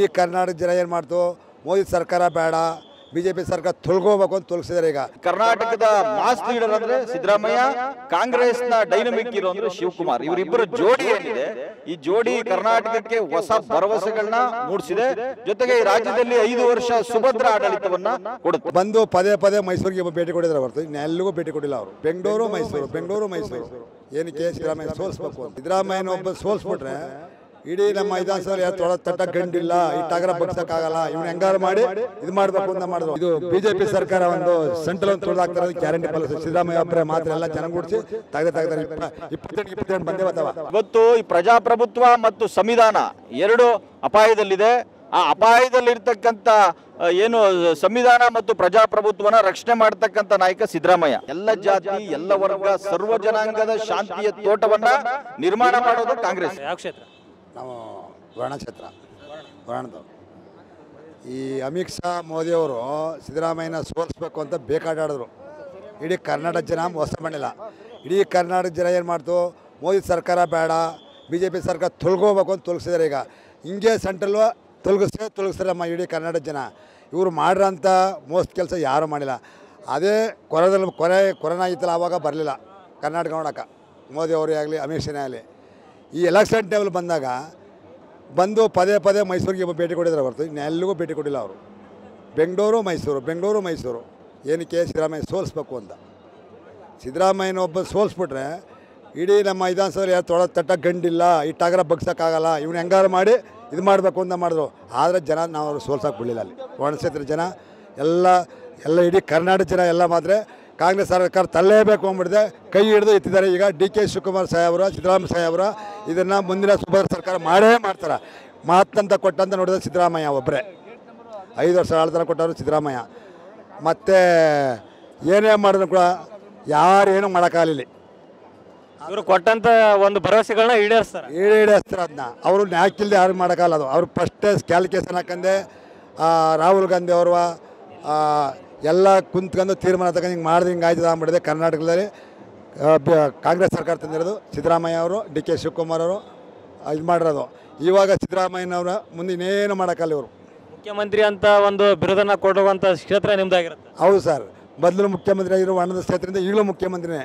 ಈ ಕರ್ನಾಟಕ ಜನ ಏನು ಮಾಡ್ತು ಮೋದಿ ಸರ್ಕಾರ ಬೇಡ ಬಿ ಜೆ ಪಿ ಸರ್ಕಾರ ತೊಳ್ಕೋಬೇಕು ಅಂತ ತೊಲಗಿಸಿದ್ದಾರೆ ಈಗ ಕರ್ನಾಟಕದ ಮಾಸ್ ಲೀಡರ್ ಅಂದ್ರೆ ಸಿದ್ದರಾಮಯ್ಯ ಕಾಂಗ್ರೆಸ್ನ ಡೈನಮಿಕ್ ಹೀರೋ ಅಂದ್ರೆ ಶಿವಕುಮಾರ್ ಇವರಿಬ್ಬರ ಜೋಡಿ ಏನಿದೆ ಈ ಜೋಡಿ ಕರ್ನಾಟಕಕ್ಕೆ ಹೊಸ ಭರವಸೆಗಳನ್ನ ಮೂಡಿಸಿದೆ ಜೊತೆಗೆ ಈ ರಾಜ್ಯದಲ್ಲಿ ಐದು ವರ್ಷ ಸುಭದ್ರ ಆಡಳಿತವನ್ನ ಕೊಡುತ್ತೆ ಬಂದು ಪದೇ ಪದೇ ಮೈಸೂರಿಗೆ ಭೇಟಿ ಕೊಟ್ಟಿದ್ದಾರೆ ಹೊರತು ಇನ್ನೆಲ್ಲಿಗೂ ಭೇಟಿ ಕೊಟ್ಟಿಲ್ಲ ಅವರು ಬೆಂಗಳೂರು ಮೈಸೂರು ಬೆಂಗಳೂರು ಮೈಸೂರು ಏನಕ್ಕೆ ಸಿದ್ದರಾಮಯ್ಯ ಸೋಲಿಸ್ಬೇಕು ಅಂತ ಸಿದ್ದರಾಮಯ್ಯನ ಒಬ್ಬ ಸೋಲಿಸ್ಬಿಟ್ರೆ ಇಡೀ ನಮ್ಮ ವಿಧಾನಸಭೆ ತೊಳ ತಟ್ಟ ಗಂಡಿಲ್ಲ ಈ ಟಗರ ಬಗ್ಸಕ್ಕಾಗಲ್ಲ ಇವ್ನ ಹೆಂಗಾರು ಮಾಡಿ ಇದು ಮಾಡಬೇಕು ಅಂತ ಮಾಡಿದ್ರು ಇದು ಬಿಜೆಪಿ ಸರ್ಕಾರ ಒಂದು ಸೆಂಟ್ರಲ್ ಒಂದು ತುಳಿದಾಕ್ತಾರೆ ಗ್ಯಾರಂಟಿ ಪಾಲಿಸಿ ಸಿದ್ದರಾಮಯ್ಯ ಒಬ್ಬರೇ ಮಾತ್ರ ಎಲ್ಲ ಜನಗೂಡಿಸಿ ತೆಗೆದು ತೆಗೆದಾರೆ ಇಪ್ಪತ್ತೆಂಟು ಇಪ್ಪತ್ತೆಂಟು ಬಂದೇ ಬರ್ತಾವ ಇವತ್ತು ಈ ಪ್ರಜಾಪ್ರಭುತ್ವ ಮತ್ತು ಸಂವಿಧಾನ ಎರಡು ಅಪಾಯದಲ್ಲಿದೆ ಆ ಅಪಾಯದಲ್ಲಿರ್ತಕ್ಕಂಥ ಆ, ಏನು ಸಂವಿಧಾನ ಮತ್ತು ಪ್ರಜಾಪ್ರಭುತ್ವನ ರಕ್ಷಣೆ ಮಾಡ್ತಕ್ಕಂಥ ನಾಯಕ ಸಿದ್ದರಾಮಯ್ಯ ಎಲ್ಲ ಜಾತಿ ಎಲ್ಲ ವರ್ಗ ಸರ್ವ ಜನಾಂಗದ ಶಾಂತಿಯ ತೋಟವನ್ನ ನಿರ್ಮಾಣ ಮಾಡೋದು ಕಾಂಗ್ರೆಸ್ ಯಾವ ಕ್ಷೇತ್ರ ನಾವು ವರ್ಣಕ್ಷೇತ್ರ ವರ್ಣದವ್ರು ಈ ಅಮಿತ್ ಶಾ ಮೋದಿಯವರು ಸಿದ್ದರಾಮಯ್ಯನ ಸೋಲಿಸ್ಬೇಕು ಅಂತ ಬೇಕಾಡಾಡಿದ್ರು ಇಡೀ ಕರ್ನಾಟಕ ಜನ ಮೋಸ ಮಾಡಿಲ್ಲ ಇಡೀ ಕರ್ನಾಟಕ ಜನ ಏನು ಮಾಡ್ತು ಮೋದಿ ಸರ್ಕಾರ ಬೇಡ ಬಿ ಜೆ ಪಿ ಸರ್ಕಾರ ತೊಳ್ಕೋಬೇಕು ಅಂತ ತೊಲಗಿಸಿದ್ದಾರೆ ಈಗ ಹಿಂಗೆ ಸೆಂಟ್ರಲ್ಲು ತೊಲಗಿಸ್ತಾರೆ ತೊಲಗಿಸ್ತಾರೆ ನಮ್ಮ ಇಡೀ ಕರ್ನಾಟಕ ಜನ ಇವರು ಮಾಡಿರೋಂಥ ಮೋಸ ಕೆಲಸ ಯಾರೂ ಮಾಡಿಲ್ಲ ಅದೇ ಕೊರೋದಲ್ಲಿ ಕೊನೆ ಕೊರೋನಾ ಇತ್ತಲ್ಲ ಆವಾಗ ಬರಲಿಲ್ಲ ಕರ್ನಾಟಕ ನೋಡೋಕೆ ಮೋದಿ ಅವರೇ ಆಗಲಿ ಅಮಿತ್ ಶಾನೇ ಆಗಲಿ ಈ ಎಲೆಕ್ಷನ್ ಟೈಮಲ್ಲಿ ಬಂದಾಗ ಬಂದು ಪದೇ ಪದೇ ಮೈಸೂರಿಗೆ ಭೇಟಿ ಕೊಟ್ಟಿದ್ದಾರೆ ಹೊರತು ಇನ್ನೆಲ್ಲಿಗೂ ಭೇಟಿ ಕೊಟ್ಟಿಲ್ಲ ಅವರು ಬೆಂಗಳೂರು ಮೈಸೂರು ಬೆಂಗಳೂರು ಮೈಸೂರು ಏನಕ್ಕೆ ಸಿದ್ದರಾಮಯ್ಯ ಸೋಲಿಸ್ಬೇಕು ಅಂತ ಸಿದ್ದರಾಮಯ್ಯನ ಒಬ್ಬ ಸೋಲಿಸ್ಬಿಟ್ರೆ ಇಡೀ ನಮ್ಮ ವಿಧಾನಸಭೆ ತೊಳ ತಟ್ಟ ಗಂಡಿಲ್ಲ ಈ ಟಗರ ಬಗ್ಸಕ್ಕಾಗಲ್ಲ ಇವ್ನ ಹೆಂಗಾರು ಮಾಡಿ ಇದು ಮಾಡಬೇಕು ಅಂತ ಮಾಡಿದ್ರು ಆದರೆ ಜನ ನಾವು ಅವ್ರು ಸೋಲ್ಸಕ್ಕೆ ಬಿಡಲಿಲ್ಲ ಅಲ್ಲಿ ಒಣಕ್ಷೇತ್ರ ಜನ ಎಲ್ಲ ಎಲ್ಲ ಇಡೀ ಕರ್ನಾಟಕ ಜನ ಎಲ್ಲ ಮಾತ್ರ ಕಾಂಗ್ರೆಸ್ ಸರ್ಕಾರ ತಳ್ಳೇಬೇಕು ಅಂದ್ಬಿಟ್ಟಿದೆ ಕೈ ಹಿಡಿದು ಎತ್ತಿದ್ದಾರೆ ಈಗ ಡಿ ಕೆ ಶಿವಕುಮಾರ್ ಸಾಹೇಬ್ರ ಸಿದ್ದರಾಮಯ್ಯ ಸಾಹೇಬ್ರ ಇದನ್ನು ಮುಂದಿನ ಸುಭದ್ರ ಸರ್ಕಾರ ಮಾಡೇ ಮಾಡ್ತಾರೆ ಮಾತಂತ ಕೊಟ್ಟಂತ ನೋಡಿದ್ರೆ ಸಿದ್ದರಾಮಯ್ಯ ಒಬ್ಬರೇ ಐದು ವರ್ಷ ಆಳ್ತಾರ ಕೊಟ್ಟವರು ಸಿದ್ದರಾಮಯ್ಯ ಮತ್ತು ಏನೇ ಮಾಡಿದ್ರು ಕೂಡ ಯಾರೇನು ಮಾಡೋಕ್ಕಾಗಲಿಲ್ಲ ಇವರು ಕೊಟ್ಟಂತ ಒಂದು ಭರವಸೆಗಳನ್ನ ಈಡೇರಿಸ್ತಾರೆ ಈಡೇ ಈಡೇರಿಸ್ತಾರೆ ಅದನ್ನ ಅವರು ನ್ಯಾಕಿಲ್ದೆ ಯಾರು ಮಾಡೋಕ್ಕಲ್ಲ ಅದು ಅವ್ರು ಫಸ್ಟೇ ಕ್ಯಾಲ್ಕುಲೇಷನ್ ಹಾಕಂದೆ ಆ, ರಾಹುಲ್ ಗಾಂಧಿ ಅವರು ಎಲ್ಲ ಕುಂತ್ಕೊಂಡು ತೀರ್ಮಾನ ತಗೊಂಡು ಹಿಂಗೆ ಮಾಡಿದ್ರೆ ಹಿಂಗೆ ಆಯ್ತದ ಅಂದ್ಬಿಟ್ಟಿದೆ ಕರ್ನಾಟಕದಲ್ಲಿ ಆ, ಬ- ಕಾಂಗ್ರೆಸ್ ಸರ್ಕಾರ ತಂದಿರೋದು ಸಿದ್ದರಾಮಯ್ಯ ಅವರು ಡಿ ಕೆ ಶಿವಕುಮಾರ್ ಅವರು ಇದು ಮಾಡಿರೋದು ಇವಾಗ ಸಿದ್ದರಾಮಯ್ಯನವರ ಮುಂದೆ ಇನ್ನೇನು ಮಾಡೋಕ್ಕಲ್ಲ ಇವರು ಮುಖ್ಯಮಂತ್ರಿ ಅಂತ ಒಂದು ಬಿರುದನ್ನ ಕೊಡುವಂತ ಕ್ಷೇತ್ರ ನಿಮ್ದಾಗಿರುತ್ತೆ ಹೌದು ಸರ್ ಮೊದಲು ಮುಖ್ಯಮಂತ್ರಿ ಆಗಿರೋ ವರ್ಣದ ಕ್ಷೇತ್ರದಿಂದ ಈಗಲೂ ಮುಖ್ಯಮಂತ್ರಿನೇ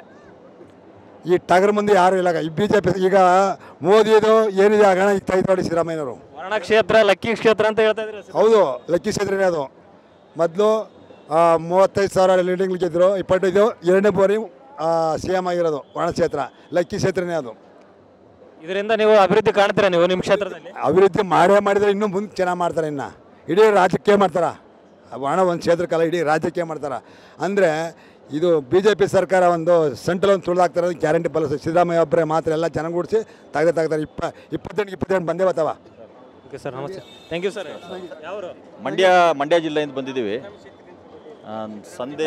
ಈ ಟಗರ್ ಮುಂದೆ ಯಾರು ಇಲ್ಲ ಈ ಬಿ ಜೆ ಪಿ ಈಗ ಮೋದಿದು ಏನಿದೆ ಆ ಹಣ ಈಗ ತೆಗೆದು ಸಿದ್ದರಾಮಯ್ಯನವರು ವರ್ಣ ಕ್ಷೇತ್ರ ಲಕ್ಕಿ ಕ್ಷೇತ್ರ ಅಂತ ಹೇಳ್ತಾ ಇದ್ರಿ ಹೌದು ಲಕ್ಕಿ ಕ್ಷೇತ್ರನೇ ಅದು ಮೊದಲು ಮೂವತ್ತೈದು ಸಾವಿರ ಲೀಡಿಂಗ್ ಗೆದ್ದರು ಇಪ್ಪತ್ತೈದು ಎರಡನೇ ಬಾರಿ ಸಿ ಎಮ್ ಆಗಿರೋದು ವರ್ಣ ಕ್ಷೇತ್ರ ಲಕ್ಕಿ ಕ್ಷೇತ್ರನೇ ಅದು ಇದರಿಂದ ನೀವು ಅಭಿವೃದ್ಧಿ ಕಾಣ್ತೀರಾ ನೀವು ನಿಮ್ಮ ಕ್ಷೇತ್ರದಲ್ಲಿ ಅಭಿವೃದ್ಧಿ ಮಾಡೇ ಮಾಡಿದರೆ ಇನ್ನೂ ಮುಂದೆ ಚೆನ್ನಾಗಿ ಮಾಡ್ತಾರೆ ಇನ್ನು ಇಡೀ ರಾಜ್ಯಕ್ಕೆ ಮಾಡ್ತಾರೆ ಹಣ ಒಂದು ಕ್ಷೇತ್ರಕ್ಕಲ್ಲ ಇಡೀ ರಾಜ್ಯಕ್ಕೆ ಮಾಡ್ತಾರೆ ಅಂದರೆ ಇದು ಬಿ ಜೆ ಪಿ ಸರ್ಕಾರ ಒಂದು ಸೆಂಟ್ರಲ್ ಒಂದು ತುಳಿದಾಕ್ತಾರೆ ಗ್ಯಾರಂಟಿ ಪಾಲಿಸಿ ಸಿದ್ದರಾಮಯ್ಯ ಒಬ್ಬರೇ ಮಾತ್ರ ಎಲ್ಲ ಜನಗೂಡಿಸಿ ತೆಗೆದು ತೆಗ್ದಾರೆ ಇಪ್ಪ ಇಪ್ಪತ್ತೆಂಟು ಇಪ್ಪತ್ತೆಂಟು ಬಂದೇ ಬರ್ತಾವ ಓಕೆ ಸರ್ ನಮಸ್ತೆ ಥ್ಯಾಂಕ್ ಯು ಸರ್ ಯಾವರು ಮಂಡ್ಯ ಮಂಡ್ಯ ಜಿಲ್ಲೆಯಿಂದ ಬಂದಿದ್ದೀವಿ ಆ, ಸಂದೇ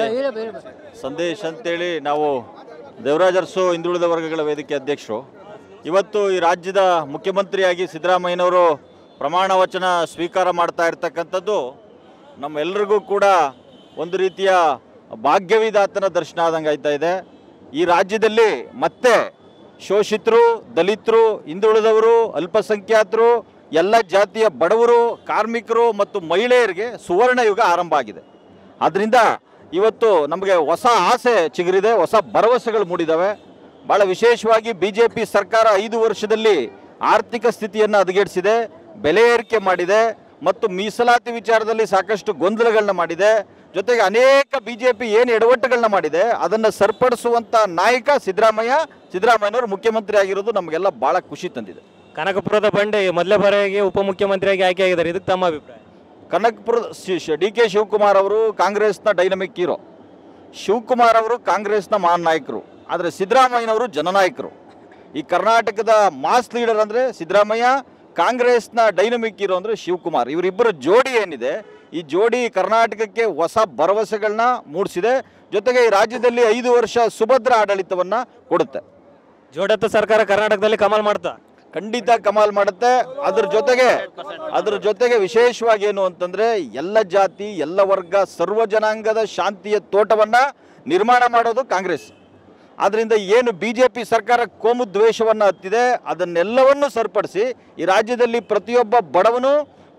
ಸಂದೇಶ್ ಅಂತೇಳಿ ನಾವು ದೇವರಾಜ ಅರಸು ಹಿಂದುಳಿದ ವರ್ಗಗಳ ವೇದಿಕೆ ಅಧ್ಯಕ್ಷರು ಇವತ್ತು ಈ ರಾಜ್ಯದ ಮುಖ್ಯಮಂತ್ರಿಯಾಗಿ ಸಿದ್ದರಾಮಯ್ಯನವರು ಪ್ರಮಾಣ ವಚನ ಸ್ವೀಕಾರ ಮಾಡ್ತಾ ಇರ್ತಕ್ಕಂಥದ್ದು ನಮ್ಮೆಲ್ಲರಿಗೂ ಕೂಡ ಒಂದು ರೀತಿಯ ಭಾಗ್ಯವಿದಾತನ ದರ್ಶನ ಆದಂಗೆ ಆಯ್ತಾ ಇದೆ ಈ ರಾಜ್ಯದಲ್ಲಿ ಮತ್ತೆ ಶೋಷಿತರು ದಲಿತರು ಹಿಂದುಳಿದವರು ಅಲ್ಪಸಂಖ್ಯಾತರು ಎಲ್ಲ ಜಾತಿಯ ಬಡವರು ಕಾರ್ಮಿಕರು ಮತ್ತು ಮಹಿಳೆಯರಿಗೆ ಸುವರ್ಣ ಯುಗ ಆರಂಭ ಆಗಿದೆ ಆದ್ದರಿಂದ ಇವತ್ತು ನಮಗೆ ಹೊಸ ಆಸೆ ಚಿಗುರಿದೆ ಹೊಸ ಭರವಸೆಗಳು ಮೂಡಿದ್ದಾವೆ ಭಾಳ ವಿಶೇಷವಾಗಿ ಬಿ ಜೆ ಪಿ ಸರ್ಕಾರ ಐದು ವರ್ಷದಲ್ಲಿ ಆರ್ಥಿಕ ಸ್ಥಿತಿಯನ್ನು ಹದಗೆಡಿಸಿದೆ ಬೆಲೆ ಏರಿಕೆ ಮಾಡಿದೆ ಮತ್ತು ಮೀಸಲಾತಿ ವಿಚಾರದಲ್ಲಿ ಸಾಕಷ್ಟು ಗೊಂದಲಗಳನ್ನ ಮಾಡಿದೆ ಜೊತೆಗೆ ಅನೇಕ ಬಿ ಜೆ ಪಿ ಏನು ಎಡವಟ್ಟುಗಳನ್ನ ಮಾಡಿದೆ ಅದನ್ನು ಸರಿಪಡಿಸುವಂಥ ನಾಯಕ ಸಿದ್ದರಾಮಯ್ಯ ಸಿದ್ದರಾಮಯ್ಯನವರು ಮುಖ್ಯಮಂತ್ರಿ ಆಗಿರೋದು ನಮಗೆಲ್ಲ ಭಾಳ ಖುಷಿ ತಂದಿದೆ ಕನಕಪುರದ ಬಂಡೆ ಮೊದಲೇ ಬಾರಿಗೆ ಉಪಮುಖ್ಯಮಂತ್ರಿಯಾಗಿ ಆಯ್ಕೆಯಾಗಿದ್ದಾರೆ ಇದಕ್ಕೆ ತಮ್ಮ ಅಭಿಪ್ರಾಯ ಕನಕಪುರದ ಡಿ ಕೆ ಶಿವಕುಮಾರ್ ಅವರು ಕಾಂಗ್ರೆಸ್ನ ಡೈನಮಿಕ್ ಹೀರೋ ಶಿವಕುಮಾರ್ ಅವರು ಕಾಂಗ್ರೆಸ್ನ ಮಹಾನ್ ನಾಯಕರು ಆದರೆ ಸಿದ್ದರಾಮಯ್ಯನವರು ಜನನಾಯಕರು ಈ ಕರ್ನಾಟಕದ ಮಾಸ್ ಲೀಡರ್ ಅಂದರೆ ಸಿದ್ದರಾಮಯ್ಯ ಕಾಂಗ್ರೆಸ್ನ ಡೈನಮಿಕ್ ಹೀರೋ ಅಂದರೆ ಶಿವಕುಮಾರ್ ಇವರಿಬ್ಬರ ಜೋಡಿ ಏನಿದೆ ಈ ಜೋಡಿ ಕರ್ನಾಟಕಕ್ಕೆ ಹೊಸ ಭರವಸೆಗಳನ್ನ ಮೂಡಿಸಿದೆ ಜೊತೆಗೆ ಈ ರಾಜ್ಯದಲ್ಲಿ ಐದು ವರ್ಷ ಸುಭದ್ರ ಆಡಳಿತವನ್ನು ಕೊಡುತ್ತೆ ಜೋಡತ್ತ ಸರ್ಕಾರ ಕರ್ನಾಟಕದಲ್ಲಿ ಕಮಾಲ್ ಮಾಡ್ತಾ ಖಂಡಿತ ಕಮಾಲ್ ಮಾಡುತ್ತೆ ಅದ್ರ ಜೊತೆಗೆ ಅದ್ರ ಜೊತೆಗೆ ವಿಶೇಷವಾಗಿ ಏನು ಅಂತಂದ್ರೆ ಎಲ್ಲ ಜಾತಿ ಎಲ್ಲ ವರ್ಗ ಸರ್ವ ಜನಾಂಗದ ಶಾಂತಿಯ ತೋಟವನ್ನ ನಿರ್ಮಾಣ ಮಾಡೋದು ಕಾಂಗ್ರೆಸ್ ಆದ್ರಿಂದ ಏನು ಬಿ ಜೆ ಪಿ ಸರ್ಕಾರ ಕೋಮು ದ್ವೇಷವನ್ನು ಹತ್ತಿದೆ ಅದನ್ನೆಲ್ಲವನ್ನು ಸರಿಪಡಿಸಿ ಈ ರಾಜ್ಯದಲ್ಲಿ ಪ್ರತಿಯೊಬ್ಬ ಬಡವನು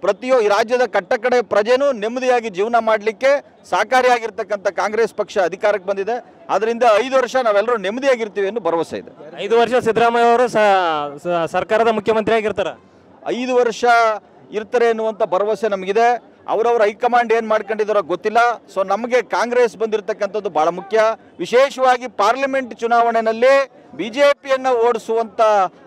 ಪ್ರತಿಯೊ ಈ ರಾಜ್ಯದ ಕಟ್ಟಕಡೆ ಪ್ರಜೆನೂ ನೆಮ್ಮದಿಯಾಗಿ ಜೀವನ ಮಾಡಲಿಕ್ಕೆ ಸಹಕಾರಿಯಾಗಿರ್ತಕ್ಕಂಥ ಕಾಂಗ್ರೆಸ್ ಪಕ್ಷ ಅಧಿಕಾರಕ್ಕೆ ಬಂದಿದೆ ಅದರಿಂದ ಐದು ವರ್ಷ ನಾವೆಲ್ಲರೂ ನೆಮ್ಮದಿಯಾಗಿರ್ತೀವಿ ಅನ್ನೋ ಭರವಸೆ ಇದೆ ಐದು ವರ್ಷ ಸಿದ್ದರಾಮಯ್ಯ ಅವರು ಸ- ಸ- ಸರ್ಕಾರದ ಮುಖ್ಯಮಂತ್ರಿ ಆಗಿರ್ತಾರ ಐದು ವರ್ಷ ಇರ್ತಾರೆ ಅನ್ನುವಂಥ ಭರವಸೆ ನಮಗಿದೆ ಅವರವ್ರ ಹೈಕಮಾಂಡ್ ಏನು ಮಾಡ್ಕೊಂಡಿದ್ದಾರೋ ಗೊತ್ತಿಲ್ಲ ಸೊ ನಮಗೆ ಕಾಂಗ್ರೆಸ್ ಬಂದಿರತಕ್ಕಂಥದ್ದು ಭಾಳ ಮುಖ್ಯ ವಿಶೇಷವಾಗಿ ಪಾರ್ಲಿಮೆಂಟ್ ಚುನಾವಣೆಯಲ್ಲಿ ಬಿ ಜೆ ಪಿಯನ್ನು ಓಡಿಸುವಂಥ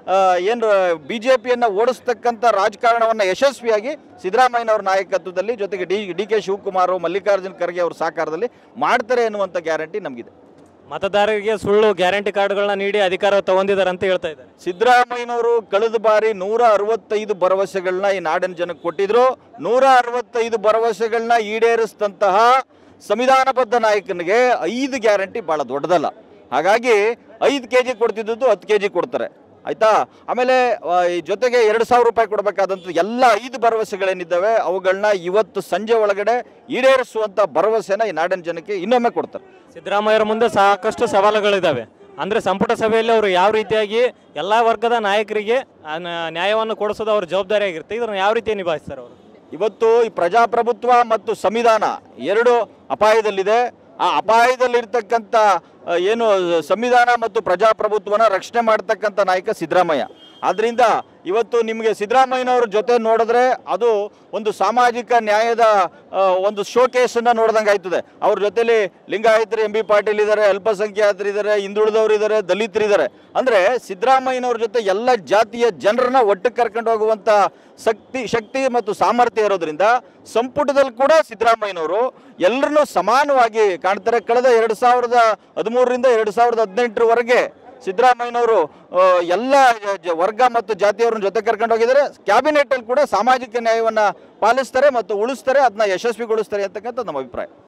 ಏನು ಬಿ ಜೆ ಪಿಯನ್ನು ಓಡಿಸ್ತಕ್ಕಂಥ ರಾಜಕಾರಣವನ್ನು ಯಶಸ್ವಿಯಾಗಿ ಸಿದ್ದರಾಮಯ್ಯನವ್ರ ನಾಯಕತ್ವದಲ್ಲಿ ಜೊತೆಗೆ D D K Shivakumar Mallikarjun Kharge ಅವ್ರ ಸಹಕಾರದಲ್ಲಿ ಮಾಡ್ತಾರೆ ಅನ್ನುವಂಥ ಗ್ಯಾರಂಟಿ ನಮಗಿದೆ ಮತದಾರರಿಗೆ ಸುಳ್ಳು ಗ್ಯಾರಂಟಿ ಕಾರ್ಡ್ಗಳನ್ನ ನೀಡಿ ಅಧಿಕಾರ ತಗೊಂಡಿದ್ದಾರೆ ಅಂತ ಹೇಳ್ತಾ ಇದ್ದಾರೆ ಸಿದ್ದರಾಮಯ್ಯನವರು ಕಳೆದ ಬಾರಿ ನೂರ ಅರವತ್ತೈದು ಭರವಸೆಗಳನ್ನ ಈ ನಾಡಿನ ಜನಕ್ಕೆ ಕೊಟ್ಟಿದ್ರು ನೂರ ಅರವತ್ತೈದು ಭರವಸೆಗಳನ್ನ ಈಡೇರಿಸಿದಂತಹ ಸಂವಿಧಾನಬದ್ಧ ನಾಯಕನಿಗೆ ಐದು ಗ್ಯಾರಂಟಿ ಭಾಳ ದೊಡ್ಡದಲ್ಲ ಹಾಗಾಗಿ ಐದು ಕೆ ಜಿ ಕೊಡ್ತಿದ್ದದ್ದು ಹತ್ತು ಕೆ ಜಿ ಕೊಡ್ತಾರೆ ಆಯ್ತಾ ಆಮೇಲೆ ಆ, ಈ ಜೊತೆಗೆ ಎರಡು ಸಾವಿರ ರೂಪಾಯಿ ಕೊಡಬೇಕಾದಂಥ ಎಲ್ಲ ಐದು ಭರವಸೆಗಳೇನಿದ್ದಾವೆ ಅವುಗಳನ್ನ ಇವತ್ತು ಸಂಜೆ ಒಳಗಡೆ ಈಡೇರಿಸುವಂಥ ಭರವಸೆನ ಈ ನಾಡಿನ ಜನಕ್ಕೆ ಇನ್ನೊಮ್ಮೆ ಕೊಡ್ತಾರೆ ಸಿದ್ದರಾಮಯ್ಯರ ಮುಂದೆ ಸಾಕಷ್ಟು ಸವಾಲುಗಳಿದ್ದಾವೆ ಅಂದ್ರೆ ಸಂಪುಟ ಸಭೆಯಲ್ಲಿ ಅವರು ಯಾವ ರೀತಿಯಾಗಿ ಎಲ್ಲಾ ವರ್ಗದ ನಾಯಕರಿಗೆ ಆ ನ- ನ್ಯಾಯವನ್ನು ಕೊಡಿಸೋದು ಅವ್ರ ಜವಾಬ್ದಾರಿ ಆಗಿರುತ್ತೆ ಇದನ್ನು ಯಾವ ರೀತಿ ನಿಭಾಯಿಸ್ತಾರೆ ಅವರು ಇವತ್ತು ಈ ಪ್ರಜಾಪ್ರಭುತ್ವ ಮತ್ತು ಸಂವಿಧಾನ ಎರಡು ಅಪಾಯದಲ್ಲಿದೆ ಆ ಅಪಾಯದಲ್ಲಿರ್ತಕ್ಕಂಥ ಆ, ಏನು ಸಂವಿಧಾನ ಮತ್ತು ಪ್ರಜಾಪ್ರಭುತ್ವನ ರಕ್ಷಣೆ ಮಾಡ್ತಕ್ಕಂಥ ನಾಯಕ ಸಿದ್ದರಾಮಯ್ಯ ಆದ್ರಿಂದ ಇವತ್ತು ನಿಮಗೆ ಸಿದ್ದರಾಮಯ್ಯನವ್ರ ಜೊತೆ ನೋಡಿದ್ರೆ ಅದು ಒಂದು ಸಾಮಾಜಿಕ ನ್ಯಾಯದ ಆ, ಒಂದು ಶೋಕೇಸನ್ನು ನೋಡ್ದಂಗೆ ಆಯ್ತದೆ ಅವ್ರ ಜೊತೆಲಿ ಲಿಂಗಾಯತರು ಎಂ ಬಿ ಪಾಟೀಲ್ ಇದ್ದಾರೆ ಅಲ್ಪಸಂಖ್ಯಾತರು ಇದ್ದಾರೆ ಹಿಂದುಳಿದವರು ಇದ್ದಾರೆ ದಲಿತರಿದ್ದಾರೆ ಅಂದರೆ ಸಿದ್ದರಾಮಯ್ಯನವ್ರ ಜೊತೆ ಎಲ್ಲ ಜಾತಿಯ ಜನರನ್ನ ಒಟ್ಟು ಕರ್ಕೊಂಡು ಹೋಗುವಂಥ ಶಕ್ತಿ ಶಕ್ತಿ ಮತ್ತು ಸಾಮರ್ಥ್ಯ ಇರೋದ್ರಿಂದ ಸಂಪುಟದಲ್ಲಿ ಕೂಡ ಸಿದ್ದರಾಮಯ್ಯನವರು ಎಲ್ಲರನ್ನೂ ಸಮಾನವಾಗಿ ಕಾಣ್ತಾರೆ ಕಳೆದ ಎರಡು ಸಾವಿರದ ಹದಿಮೂರರಿಂದ ಎರಡು ಸಾವಿರದ ಹದಿನೆಂಟರವರೆಗೆ ಸಿದ್ದರಾಮಯ್ಯನವರು ಆ, ಎಲ್ಲ ಜ- ಜ- ವರ್ಗ ಮತ್ತು ಜಾತಿಯವ್ರನ್ನ ಜೊತೆ ಕರ್ಕೊಂಡು ಹೋಗಿದ್ದಾರೆ ಕ್ಯಾಬಿನೆಟ್ ಅಲ್ಲಿ ಕೂಡ ಸಾಮಾಜಿಕ ನ್ಯಾಯವನ್ನ ಪಾಲಿಸ್ತಾರೆ ಮತ್ತು ಉಳಿಸ್ತಾರೆ ಅದನ್ನ ಯಶಸ್ವಿಗೊಳಿಸ್ತಾರೆ ಅಂತಕ್ಕಂಥ ನಮ್ಮ ಅಭಿಪ್ರಾಯ